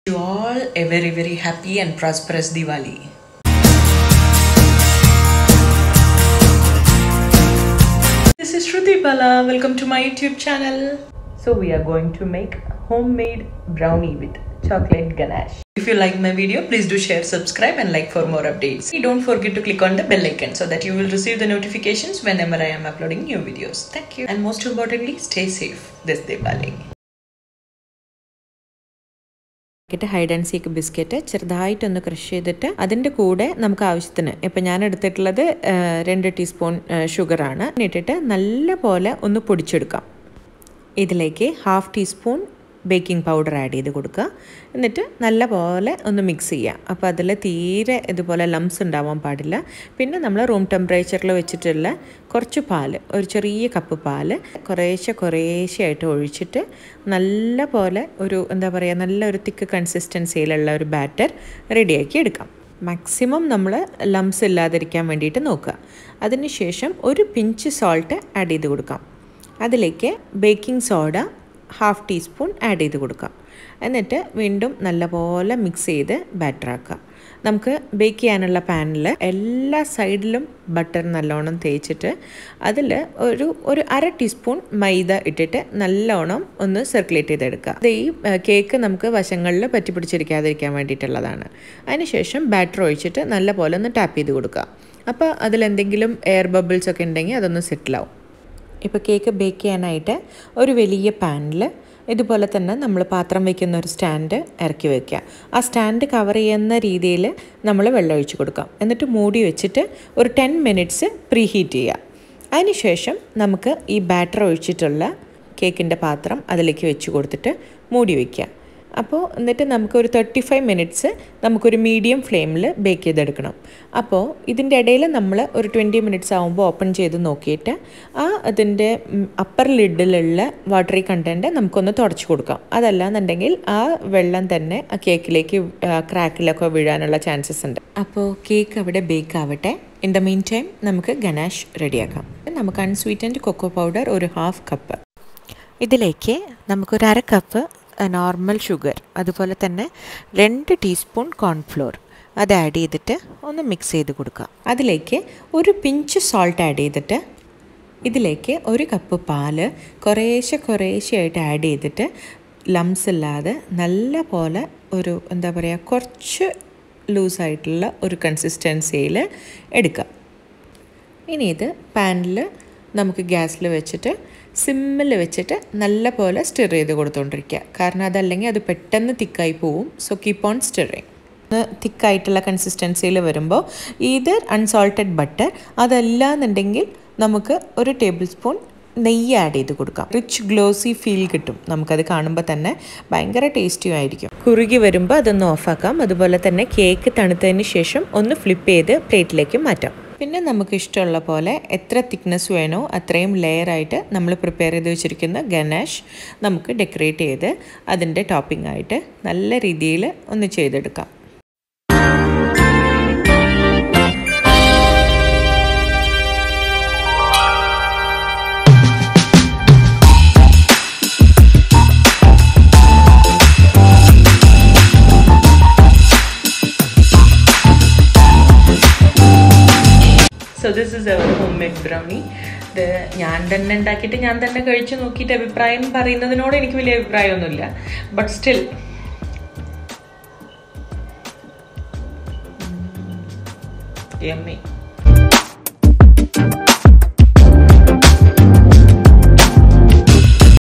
You all a very very happy and prosperous Diwali. This is Shruti Bala. Welcome to my YouTube channel. So we are going to make homemade brownie with chocolate ganache. If you like my video, please do share, subscribe and like for more updates. Don't forget to click on the bell icon so that you will receive the notifications whenever I am uploading new videos. Thank you. And most importantly, stay safe this Diwali. Biscuit hide and seek biscuit ചെറുതായിട്ടൊന്ന് crush ചെയ്തിട്ട് അതിൻ്റെ കൂടെ നമുക്ക് ആവശ്യത്തിന് ഇപ്പം ഞാൻ എടുത്തിട്ടുള്ളത് ആ, രണ്ട് ടീസ്പൂൺ ഷുഗറാണ് ഇട്ടിട്ട് നല്ല പോലെ ഒന്ന് പൊടിച്ചെടുക്കാം ഇതിലേക്ക് half teaspoon baking powder add ചെയ്ത് കൊടുക്കുക എന്നിട്ട് നല്ല പോലെ ഒന്ന് മിക്സ് ചെയ്യുക അപ്പോൾ അതിൽ തീരെ ഇതുപോലെ ലംസ് ഉണ്ടാവാൻ പാടില്ല പിന്നെ നമ്മൾ റൂം ടെമ്പറേച്ചറിൽ വെച്ചിട്ടുള്ള കുറച്ച് പാല് ഒരു ചെറിയ കപ്പ് പാല് കുറേശ്ശെ കുറേശ്ശെ ആയിട്ട് ഒഴിച്ചിട്ട് നല്ല പോലെ ഒരു എന്താ പറയുക നല്ല ഒരു തിക്ക് കൺസിസ്റ്റൻസിയിലുള്ള ഒരു ബാറ്റർ റെഡിയാക്കി എടുക്കാം മാക്സിമം നമ്മൾ ലംസ് ഇല്ലാതിരിക്കാൻ വേണ്ടിയിട്ട് നോക്കുക അതിനുശേഷം ഒരു പിഞ്ച് സോൾട്ട് ആഡ് ചെയ്ത് കൊടുക്കാം അതിലേക്ക് baking soda half teaspoon add ചെയ്ത് കൊടുക്കാം എന്നിട്ട് വീണ്ടും നല്ലപോലെ മിക്സ് ചെയ്ത് ബാറ്റർ ആക്കുക നമുക്ക് ബേക്ക് ചെയ്യാനുള്ള പാനിൽ എല്ലാ സൈഡിലും ബട്ടർ നല്ലോണം തേച്ചിട്ട് അതിൽ ഒരു ഒരു അര ടീസ്പൂൺ മൈദ ഇട്ടിട്ട് നല്ലോണം ഒന്ന് സർക്കുലേറ്റ് ചെയ്തെടുക്കുക അത് ഈ കേക്ക് നമുക്ക് വശങ്ങളിൽ പറ്റി പിടിച്ചിരിക്കാതിരിക്കാൻ വേണ്ടിയിട്ടുള്ളതാണ് അതിനുശേഷം ബാറ്റർ ഒഴിച്ചിട്ട് നല്ല പോലെ ഒന്ന് ടാപ്പ് ചെയ്ത് കൊടുക്കുക അപ്പോൾ അതിലെന്തെങ്കിലും എയർ ബബിൾസ് ഒക്കെ ഉണ്ടെങ്കിൽ അതൊന്ന് സെറ്റിലാവും ഇപ്പോൾ കേക്ക് ബേക്ക് ചെയ്യാനായിട്ട് ഒരു വലിയ പാനിൽ ഇതുപോലെ തന്നെ നമ്മൾ പാത്രം വയ്ക്കുന്ന ഒരു സ്റ്റാൻഡ് ഇറക്കി വയ്ക്കുക ആ സ്റ്റാൻഡ് കവർ ചെയ്യുന്ന രീതിയിൽ നമ്മൾ വെള്ളം ഒഴിച്ച് കൊടുക്കാം എന്നിട്ട് മൂടി വെച്ചിട്ട് ഒരു ടെൻ മിനിറ്റ്സ് പ്രീ ഹീറ്റ് ചെയ്യുക അതിനുശേഷം നമുക്ക് ഈ ബാറ്റർ ഒഴിച്ചിട്ടുള്ള കേക്കിൻ്റെ പാത്രം അതിലേക്ക് വെച്ച് കൊടുത്തിട്ട് മൂടി വയ്ക്കുക അപ്പോൾ എന്നിട്ട് നമുക്കൊരു തേർട്ടി ഫൈവ് മിനിറ്റ്സ് നമുക്കൊരു മീഡിയം ഫ്ലെയിമിൽ ബേക്ക് ചെയ്തെടുക്കണം അപ്പോൾ ഇതിൻ്റെ ഇടയിൽ നമ്മൾ ഒരു ട്വൻറ്റി മിനിറ്റ്സ് ആകുമ്പോൾ ഓപ്പൺ ചെയ്ത് നോക്കിയിട്ട് ആ അതിൻ്റെ അപ്പർ ലിഡിലുള്ള വാട്ടറി കണ്ടൻറ്റ് നമുക്കൊന്ന് തുടച്ച് കൊടുക്കാം അതല്ല എന്നുണ്ടെങ്കിൽ ആ വെള്ളം തന്നെ ആ കേക്കിലേക്ക് ക്രാക്കിലൊക്കെ വീഴാനുള്ള ചാൻസസ് ഉണ്ട് അപ്പോൾ കേക്ക് അവിടെ ബേക്ക് ആവട്ടെ ഇൻ ദ മീൻ ടൈം നമുക്ക് ഗനാഷ് റെഡിയാക്കാം നമുക്ക് അൺസ്വീറ്റൻഡ് കൊക്കോ പൗഡർ ഒരു ഹാഫ് കപ്പ് ഇതിലേക്ക് നമുക്കൊരു അര കപ്പ് നോർമൽ ഷുഗർ അതുപോലെ തന്നെ രണ്ട് ടീസ്പൂൺ കോൺഫ്ലോർ അത് ആഡ് ചെയ്തിട്ട് ഒന്ന് മിക്സ് ചെയ്ത് കൊടുക്കുക അതിലേക്ക് ഒരു പിഞ്ച് സോൾട്ട് ആഡ് ചെയ്തിട്ട് ഇതിലേക്ക് ഒരു കപ്പ് പാല് കുറേശ്ശെ കുറേശ്ശെ ആയിട്ട് ആഡ് ചെയ്തിട്ട് ലംസ് ഇല്ലാതെ നല്ല പോലെ ഒരു എന്താ പറയുക കുറച്ച് ലൂസായിട്ടുള്ള ഒരു കൺസിസ്റ്റൻസിയിൽ എടുക്കുക ഇനി ഇത് പാനിൽ നമുക്ക് ഗ്യാസിൽ വെച്ചിട്ട് സിമ്മിൽ വെച്ചിട്ട് നല്ല പോലെ സ്റ്റിർ ചെയ്ത് കൊടുത്തുകൊണ്ടിരിക്കുക കാരണം അതല്ലെങ്കിൽ അത് പെട്ടെന്ന് തിക്കായി പോവും സോ കീപ്പ് ഓൺ സ്റ്റിറിങ് തിക്കായിട്ടുള്ള കൺസിസ്റ്റൻസിയിൽ വരുമ്പോൾ ഈതർ അൺസോൾട്ടഡ് ബട്ടർ അതല്ല എന്നുണ്ടെങ്കിൽ നമുക്ക് ഒരു ടേബിൾ സ്പൂൺ നെയ്യ് ആഡ് ചെയ്ത് കൊടുക്കാം റിച്ച് ഗ്ലോസി ഫീൽ കിട്ടും നമുക്കത് കാണുമ്പോൾ തന്നെ ഭയങ്കര ടേസ്റ്റിയും ആയിരിക്കും കുറുകി വരുമ്പോൾ അതൊന്ന് ഓഫാക്കാം അതുപോലെ തന്നെ കേക്ക് തണുത്തതിന് ശേഷം ഒന്ന് ഫ്ലിപ്പ് ചെയ്ത് പ്ലേറ്റിലേക്ക് മാറ്റാം പിന്നെ നമുക്ക് ഇഷ്ടമുള്ള പോലെ എത്ര തിക്നെസ് വേണോ അത്രയും ലെയറായിട്ട് നമ്മൾ പ്രിപ്പയർ ചെയ്ത് വെച്ചിരിക്കുന്ന ഗനാഷ് നമുക്ക് ഡെക്കറേറ്റ് ചെയ്ത് അതിൻ്റെ ടോപ്പിംഗ് ആയിട്ട് നല്ല രീതിയിൽ ഒന്ന് ചെയ്തെടുക്കാം so this is our home made brownie ഇത് ഞാൻ തന്നെ ഉണ്ടാക്കിയിട്ട് ഞാൻ തന്നെ കഴിച്ച് നോക്കിയിട്ട് അഭിപ്രായം പറയുന്നതിനോട് എനിക്ക് വലിയ അഭിപ്രായമൊന്നുമില്ല ബട്ട് സ്റ്റിൽ യമ്മി